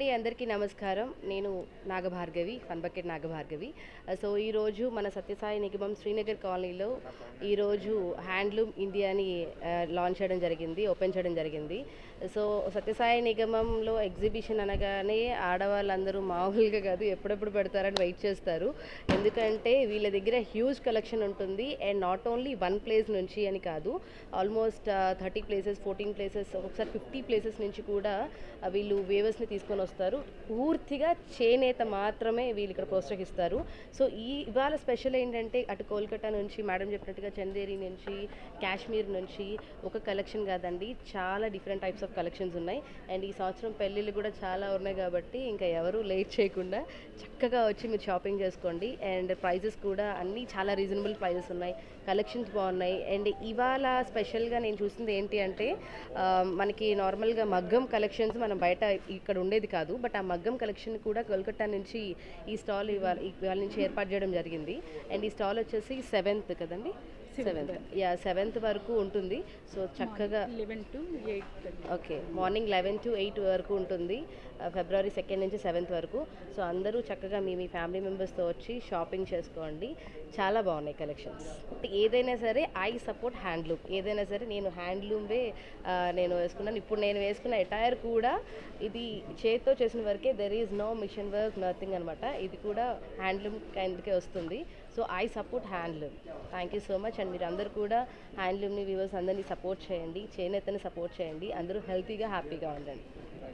అండి అందరికీ నమస్కారం నేను Nagabhargavi fun bucket Nagabhargavi so ఈరోజు మన సత్యసాయి నిగమం శ్రీనగర్ కాలనీలో ఈరోజు హ్యాండ్లూమ్ ఇండియాని ఆ, లాంచ్ చేయడం జరిగింది ఓపెన్ చేయడం జరిగింది సో సత్యసాయి నిగమంలో ఎగ్జిబిషన్ అనగానే ఆడవాళ్ళందరూ మామూలుగా కాదు ఎప్పుడెప్పుడు పెడతారని వెయిట్ చేస్తారు ఎందుకంటే వీళ్ళ దగ్గర హ్యూజ్ కలెక్షన్ ఉంటుంది and not only one place నుంచి అని కాదు almost thirty places fourteen places ఒకసారి ఫిఫ్టీ ప్లేసెస్ నుంచి కూడా ఆ, వీళ్ళు వేవర్స్ని తీసుకొని వస్తారు పూర్తిగా చేనేత మాత్రమే వీళ్ళు ఇక్కడ ప్రోత్సహిస్తారు సో ఈ ఇవాళ స్పెషల్ ఏంటంటే అటు కోల్కతా నుంచి మేడం చెప్పినట్టుగా చందేరి నుంచి కాశ్మీర్ నుంచి ఒక కలెక్షన్ కాదండి చాలా డిఫరెంట్ టైప్స్ ఆఫ్ కలెక్షన్స్ ఉన్నాయి అండ్ ఈ సంవత్సరం పెళ్ళిళ్ళు కూడా చాలా ఉన్నాయి కాబట్టి ఇంకా ఎవరు లేట్ చేయకుండా చక్కగా వచ్చి మీరు షాపింగ్ చేసుకోండి అండ్ ప్రైజెస్ కూడా అన్నీ చాలా రీజనబుల్ ప్రైజెస్ ఉన్నాయి కలెక్షన్స్ బాగున్నాయి అండ్ ఇవాళ స్పెషల్గా నేను చూసింది ఏంటి అంటే ఆ, మనకి నార్మల్గా మగ్గం కలెక్షన్స్ మనం బయట ఇక్కడ ఉండేది కాదు బట్ ఆ మగ్గం కలెక్షన్ కూడా కోల్కతా నుంచి ఈ స్టాల్ ఇవాళ ఇవాళ నుంచి ఏర్పాటు చేయడం జరిగింది అండ్ ఈ స్టాల్ వచ్చేసి సెవెంత్ కదండి సెవెంత్ యా సెవెంత్ వరకు ఉంటుంది సో చక్కగా eleven to eight okay morning eleven to eight వరకు ఉంటుంది ఆ, ఫిబ్రవరి సెకండ్ నుంచి సెవెంత్ వరకు సో అందరూ చక్కగా మీ మీ ఫ్యామిలీ మెంబర్స్తో వచ్చి షాపింగ్ చేసుకోండి చాలా బాగున్నాయి కలెక్షన్స్ ఏదైనా సరే ఐ సపోర్ట్ హ్యాండ్లూమ్ ఏదైనా సరే నేను హ్యాండ్లూమ్వే నేను వేసుకున్నాను ఇప్పుడు నేను వేసుకున్న ఎటైర్ కూడా ఇది చేత్తో చేసిన వరకే there is no machine work nothing అనమాట ఇది కూడా హ్యాండ్లూమ్ కైండ్కే వస్తుంది so I support handloom thank you so much and మీరు అందరూ కూడా హ్యాండ్లూమ్ని వ్యూవర్స్ అందరినీ సపోర్ట్ చేయండి చేనేతని సపోర్ట్ చేయండి అందరూ హెల్తీగా హ్యాపీగా ఉండండి